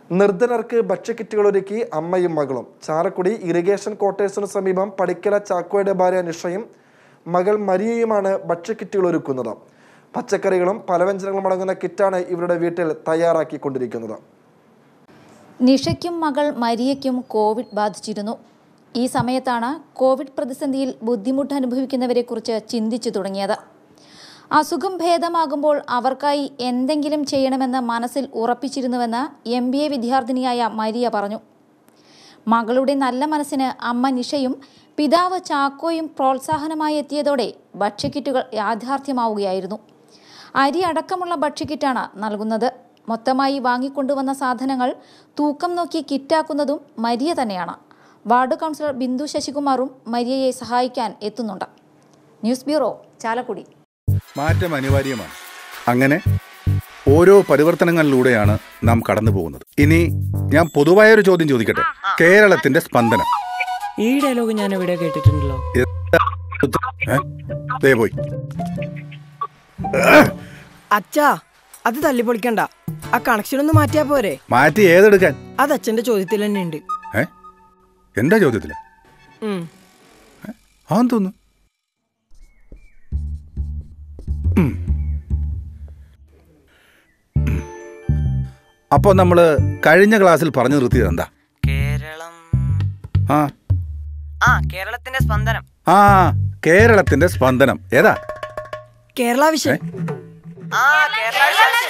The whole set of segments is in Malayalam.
നിർധനർക്ക് ഭക്ഷ്യക്കിറ്റുകൾ ഒരുക്കി അമ്മയും മകളും ചാലക്കുടി ഇറിഗേഷൻ ക്വാർട്ടേഴ്സിന് സമീപം പടിക്കല ചാക്കോയുടെ ഭാര്യ നിഷയും മകൾ മരിയയുമാണ് ഭക്ഷ്യക്കിറ്റുകൾ ഒരുക്കുന്നത് പച്ചക്കറികളും പലവ്യഞ്ജനങ്ങളും അടങ്ങുന്ന കിറ്റാണ് ഇവരുടെ വീട്ടിൽ തയ്യാറാക്കിക്കൊണ്ടിരിക്കുന്നത് നിഷയ്ക്കും മകൾ മരിയയ്ക്കും കോവിഡ് ബാധിച്ചിരുന്നു ഈ സമയത്താണ് കോവിഡ് പ്രതിസന്ധിയിൽ ബുദ്ധിമുട്ട് അനുഭവിക്കുന്നവരെക്കുറിച്ച് ചിന്തിച്ചു തുടങ്ങിയത് അസുഖം ഭേദമാകുമ്പോൾ അവർക്കായി എന്തെങ്കിലും ചെയ്യണമെന്ന് മനസ്സിൽ ഉറപ്പിച്ചിരുന്നുവെന്ന് എം ബി എ വിദ്യാർത്ഥിനിയായ മരിയ പറഞ്ഞു മകളുടെ നല്ല മനസ്സിന് അമ്മ നിഷയും പിതാവ് ചാക്കോയും പ്രോത്സാഹനമായി എത്തിയതോടെ ഭക്ഷ്യക്കിറ്റുകൾ യാഥാർത്ഥ്യമാവുകയായിരുന്നു അരി അടക്കമുള്ള ഭക്ഷ്യക്കിറ്റാണ് നൽകുന്നത് മൊത്തമായി വാങ്ങിക്കൊണ്ടുവന്ന സാധനങ്ങൾ തൂക്കം നോക്കി കിറ്റാക്കുന്നതും മരിയ തന്നെയാണ് വാർഡ് കൗൺസിലർ ബിന്ദു ശശികുമാറും മരിയയെ സഹായിക്കാൻ എത്തുന്നുണ്ട് ന്യൂസ് ബ്യൂറോ ചാലക്കുടി മാറ്റം അനിവാര്യമാണ് അങ്ങനെ ഓരോ പരിവർത്തനങ്ങളിലൂടെയാണ് നാം കടന്നു പോകുന്നത് ഇനി ഞാൻ പൊതുവായൊരു ചോദ്യം ചോദിക്കട്ടെ കേരളത്തിന്റെ സ്പന്ദനം ഈ ഡയലോഗ് ഞാൻ എവിടെ കേട്ടിട്ടുണ്ടല്ലോ ഏ? ദേ പോയി അച്ഛാ അത് തല്ലിപ്പൊളിക്കണ്ട ആ കണക്ഷൻ ഒന്ന് മാറ്റിയാ പോരെ മാറ്റി ഏതെടുക്കാൻ അത് അച്ഛന്റെ ചോദ്യത്തിൽ തന്നെ ഉണ്ട് ഏ എന്താ ചോദ്യത്തില് ഉം. ആന്ന് തോന്നുന്നു ഉം. ഉം. അപ്പൊ നമ്മള് കഴിഞ്ഞ ക്ലാസ്സിൽ പറഞ്ഞു നിർത്തിയത് എന്താ കേരളം ആ ആ കേരളത്തിന്റെ സ്പന്ദനം ആ കേരളത്തിന്റെ സ്പന്ദനം ഏതാ കേരള വിഷൻ ആ കേരള വിഷൻ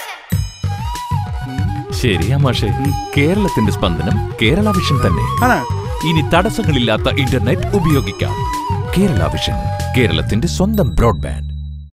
ശരിയാ മാഷെ കേരളത്തിന്റെ സ്പന്ദനം കേരള വിഷൻ തന്നെ ആണോ ഇനി തടസ്സങ്ങളില്ലാത്ത ഇന്റർനെറ്റ് ഉപയോഗിക്കാം കേരള വിഷൻ കേരളത്തിന്റെ സ്വന്തം ബ്രോഡ്ബാൻഡ്